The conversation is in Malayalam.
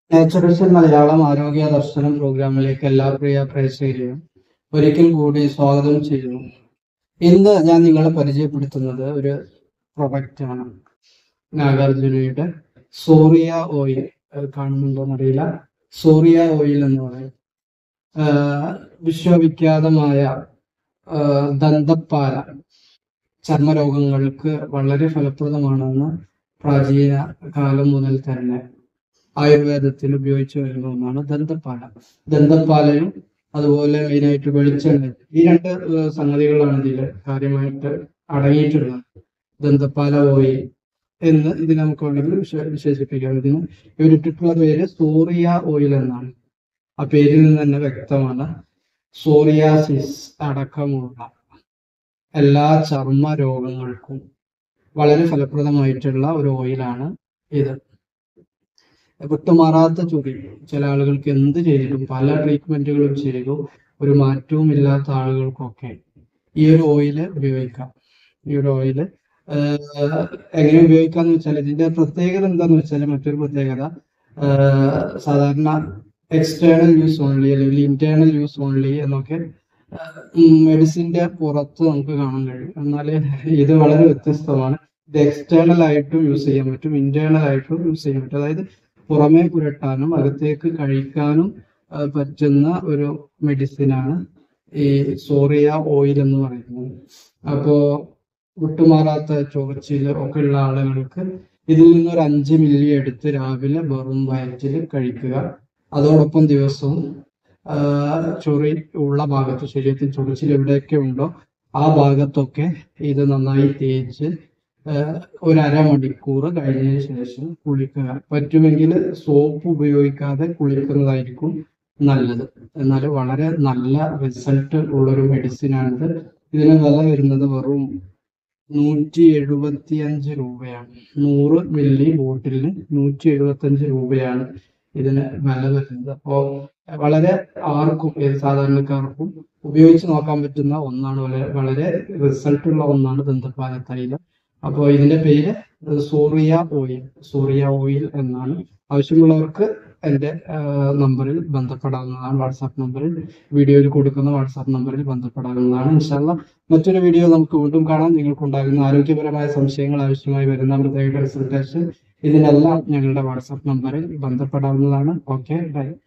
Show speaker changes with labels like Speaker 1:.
Speaker 1: നേച്ചുറൽസ് മലയാളം ആരോഗ്യ ദർശനം പ്രോഗ്രാമിലേക്ക് എല്ലാ പ്രിയ പ്രേക്ഷകരെയും ഒരിക്കൽ കൂടി സ്വാഗതം ചെയ്യുന്നു ഇന്ന് ഞാൻ നിങ്ങളെ പരിചയപ്പെടുത്തുന്നത് ഒരു പ്രൊഡക്റ്റാണ് നാഗാർജുനയുടെ സോറിയ ഓയിൽ കാണുന്നുണ്ടോ എന്നറിയില്ല സോറിയ ഓയിൽ എന്ന് പറയും ആഹ് വിശ്വവിഖ്യാതമായ ആഹ് ദന്തപ്പാല ചർമ്മരോഗങ്ങൾക്ക് വളരെ ഫലപ്രദമാണെന്ന് പ്രാചീന കാലം മുതൽ തന്നെ ആയുർവേദത്തിൽ ഉപയോഗിച്ചു വരുന്ന ഒന്നാണ് ദന്തപ്പാല ദന്തപ്പാലയും അതുപോലെ മെയിനായിട്ട് വെളിച്ചെണ്ണ ഈ രണ്ട് ഏഹ് സംഗതികളാണ് ഇതിൽ കാര്യമായിട്ട് അടങ്ങിയിട്ടുള്ളത് ദന്തപ്പാല ഓയിൽ എന്ന് ഇത് നമുക്ക് വേണമെങ്കിൽ വിശ- വിശേഷിപ്പിക്കാം ഇതിന് ഇവരിട്ടിട്ടുള്ള പേര് സോറിയ ഓയിൽ എന്നാണ് ആ പേരിൽ നിന്ന് തന്നെ വ്യക്തമാണ് സോറിയാസിസ് അടക്കമുള്ള എല്ലാ ചർമ്മ രോഗങ്ങൾക്കും വളരെ ഫലപ്രദമായിട്ടുള്ള ഒരു ഓയിലാണ് ഇത് വിട്ടുമാറാത്ത ചൊറി ചില ആളുകൾക്ക് എന്ത് ചെയ്തിട്ടും പല ട്രീറ്റ്മെന്റുകളും ചെയ്തു ഒരു മാറ്റവും ഇല്ലാത്ത ആളുകൾക്കൊക്കെ ഈ ഒരു ഓയില് ഉപയോഗിക്കാം ഈ ഒരു ഓയില് ആഹ് എങ്ങനെ ഉപയോഗിക്കാന്ന് വെച്ചാൽ ഇതിന്റെ പ്രത്യേകത എന്താന്ന് വെച്ചാൽ മറ്റൊരു പ്രത്യേകത ആഹ് സാധാരണ എക്സ്റ്റേണൽ യൂസ് ഓൺലി അല്ലെങ്കിൽ ഇന്റേണൽ യൂസ് ഓൺലി എന്നൊക്കെ മെഡിസിന്റെ പുറത്ത് നമുക്ക് കാണാൻ കഴിയും എന്നാൽ ഇത് വളരെ വ്യത്യസ്തമാണ് ഇത് എക്സ്റ്റേണൽ ആയിട്ടും യൂസ് ചെയ്യാൻ പറ്റും ഇന്റേണൽ ആയിട്ടും യൂസ് ചെയ്യാൻ പറ്റും അതായത് പുറമേ പുരട്ടാനും അകത്തേക്ക് കഴിക്കാനും ആ, പറ്റുന്ന ഒരു മെഡിസിനാണ് ഈ സോറിയ ഓയിൽ എന്ന് പറയുന്നത് അപ്പോ വിട്ടുമാറാത്ത ചുവച്ചിൽ ഒക്കെ ഉള്ള ആളുകൾക്ക് ഇതിൽ നിന്ന് ഒരു അഞ്ച് മില്ലി എടുത്ത് രാവിലെ വെറും വയറ്റിൽ കഴിക്കുക അതോടൊപ്പം ദിവസവും ആ, ചൊറി ഉള്ള ഭാഗത്ത് ശരീരത്തിൽ ചൊറിച്ചിൽ എവിടെയൊക്കെ ഉണ്ടോ ആ ഭാഗത്തൊക്കെ ഇത് നന്നായി തേച്ച് ആഹ് ഒരു അരമണിക്കൂർ കഴിഞ്ഞതിന് ശേഷം കുളിക്കുക പറ്റുമെങ്കിൽ സോപ്പ് ഉപയോഗിക്കാതെ കുളിക്കുന്നതായിരിക്കും നല്ലത് എന്നാൽ വളരെ നല്ല റിസൾട്ട് ഉള്ളൊരു മെഡിസിനാണിത് ഇതിന് വില വരുന്നത് വെറും നൂറ്റി എഴുപത്തി അഞ്ച് രൂപയാണ് നൂറ് മില്ലി ബോട്ടിലിന് നൂറ്റി എഴുപത്തി അഞ്ച് രൂപയാണ് ഇതിന് വില വരുന്നത് അപ്പോൾ വളരെ ആർക്കും ഏത് സാധാരണക്കാർക്കും ഉപയോഗിച്ച് നോക്കാൻ പറ്റുന്ന ഒന്നാണ് വളരെ വളരെ റിസൾട്ട് ഉള്ള ഒന്നാണ് ദന്തപാല തൈലം അപ്പോൾ ഇതിന്റെ പേര് സൂറിയ ഓയിൽ സൂറിയ ഓയിൽ എന്നാണ് ആവശ്യമുള്ളവർക്ക് എൻ്റെ നമ്പറിൽ ബന്ധപ്പെടാവുന്നതാണ് വാട്സാപ്പ് നമ്പറിൽ വീഡിയോയിൽ കൊടുക്കുന്ന വാട്സാപ്പ് നമ്പറിൽ ബന്ധപ്പെടാവുന്നതാണ് ഇൻഷാല്ല മറ്റൊരു വീഡിയോ നമുക്ക് വീണ്ടും കാണാം നിങ്ങൾക്കുണ്ടാകുന്ന ആരോഗ്യപരമായ സംശയങ്ങൾ ആവശ്യമായി വരുന്ന പ്രത്യേക കൺസൾട്ടേഷൻ ഇതിനെല്ലാം ഞങ്ങളുടെ വാട്സാപ്പ് നമ്പറിൽ ബന്ധപ്പെടാവുന്നതാണ് ഓക്കെ ബൈ